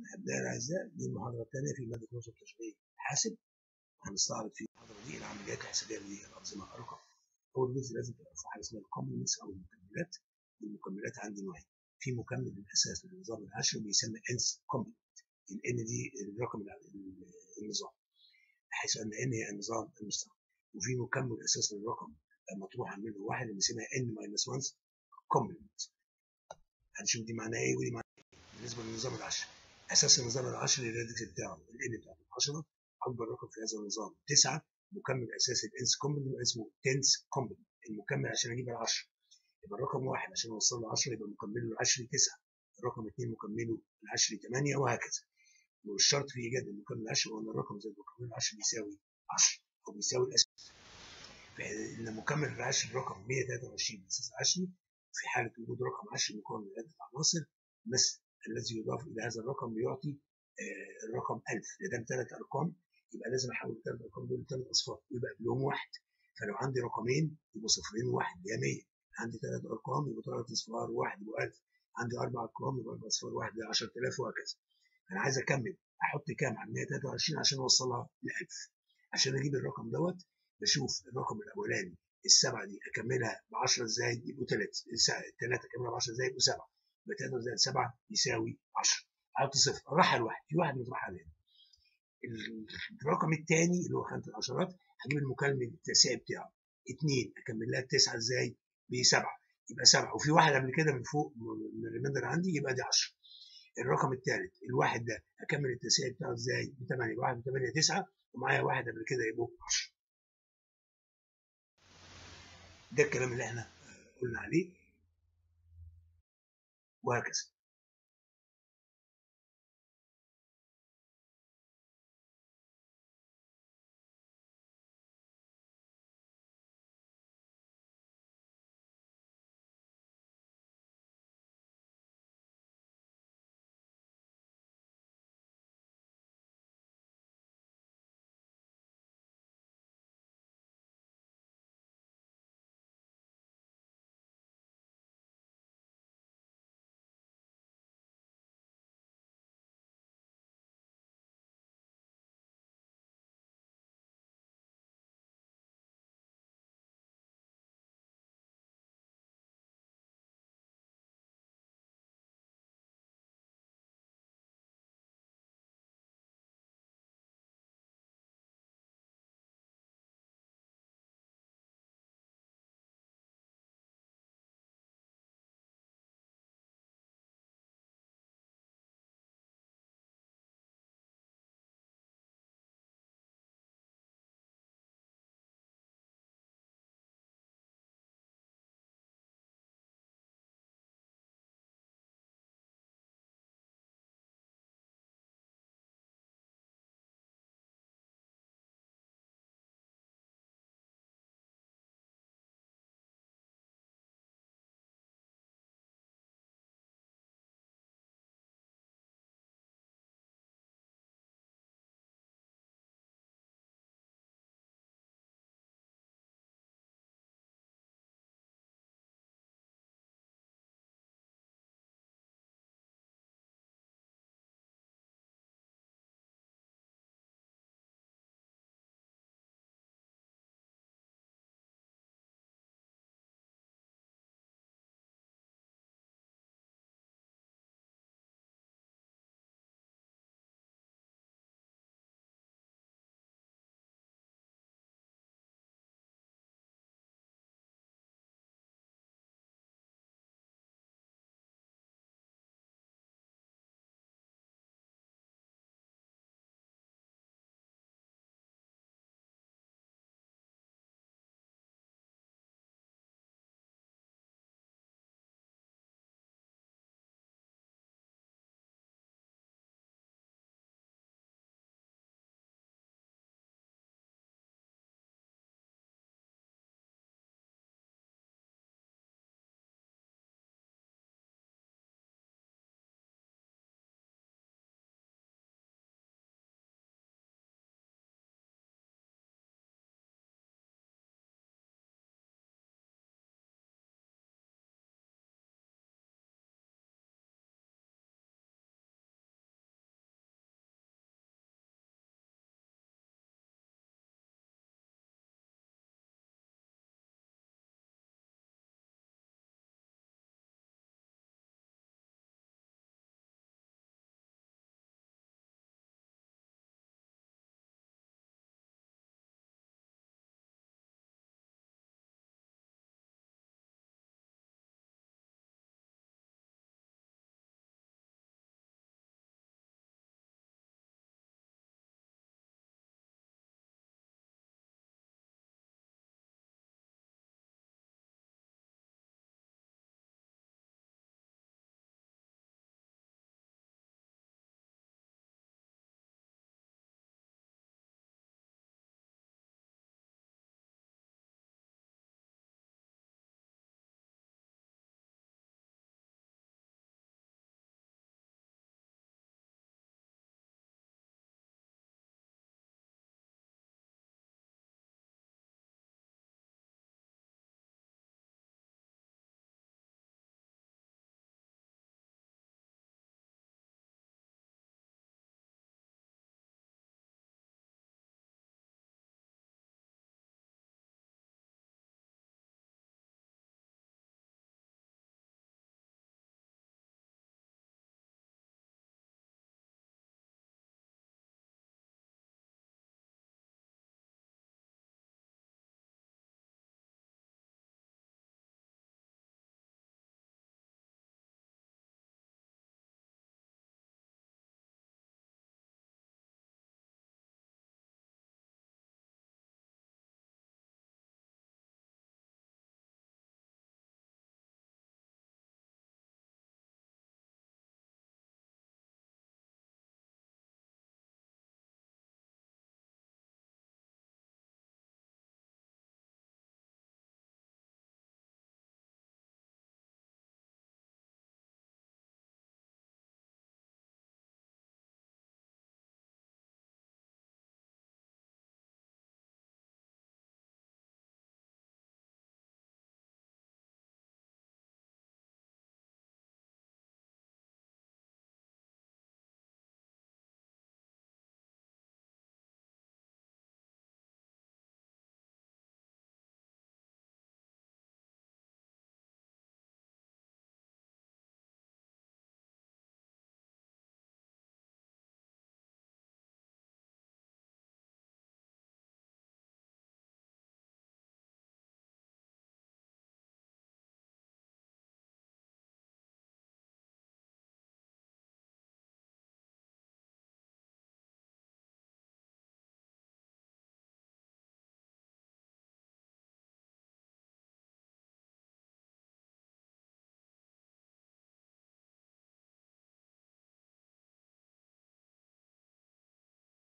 أبناء الأعزاء دي المحاضرة الثانية في مادة نظم تشغيل حاسب هنستعرض في المحاضرة دي العمليات الحسابية للأنظمة الرقم أول جزء لازم تعرفوا حاجة اسمها الكومبلمنتس أو المكملات المكملات عندي نوعين في مكمل الأساس للنظام العشري بيسمى انس كومبلمنت الان دي الرقم النظام حيث ان ان هي النظام المستقبل وفي مكمل اساس للرقم مطروحا منه واحد اللي اسمها ان ماينس 1 كومبلمنت هنشوف دي معناها ايه ودي معناها ايه بالنسبه للنظام العشري اساس النظام العشري الريدكس بتاعه الان بتاعته 10 اكبر رقم في هذا النظام 9 مكمل اساسي الانس كومبلمنت اسمه تنس كومبلمنت المكمل عشان اجيب ال 10 يبقى الرقم واحد عشان اوصل له 10 يبقى مكمله العشري 9 الرقم 2 مكمله العشري 8 وهكذا والشرط في ايجاد المكمل العشري هو ان الرقم زائد المكمل العشري بيساوي 10 او بيساوي الاساس فان مكمل العشري رقم 123 اساس عشري في حاله وجود رقم عشري مكون من عده عناصر مثل الذي يضاف الى هذا الرقم بيعطي آه الرقم 1000 ده ثلاث ارقام يبقى لازم احول الثلاث ارقام دول لثلاث اصفار ويبقى قبلهم واحد فلو عندي رقمين يبقوا صفرين وواحد يبقى 100 عندي ثلاث ارقام يبقوا ثلاث اصفار وواحد يبقوا 1000 عندي اربع ارقام يبقى اربع اصفار واحد يبقى 10000 وهكذا انا عايز اكمل احط كام على 123 عشان اوصلها ل 1000 عشان اجيب الرقم دوت بشوف الرقم الاولاني السبعه دي اكملها ب 10 ازاي يبقوا 3 3 اكملها ب 10 ازاي يبقوا 7 يبقى 3 زائد 7 يساوي 10 احط صفر راح الواحد في واحد مطرح علينا الرقم الثاني اللي هو خانه العشرات هجيب المكالمه التاسعي بتاعه 2 اكمل لها التسعه ازاي ب 7 يبقى 7 وفي واحد قبل كده من فوق من الريمايندر عندي يبقى دي 10 الرقم الثالث الواحد ده اكمل التسعير بتاعه ازاي ب 8 1 ب 8 9 ومعايا واحد قبل كده يبقوا 10 ده الكلام اللي احنا قلنا عليه وهكذا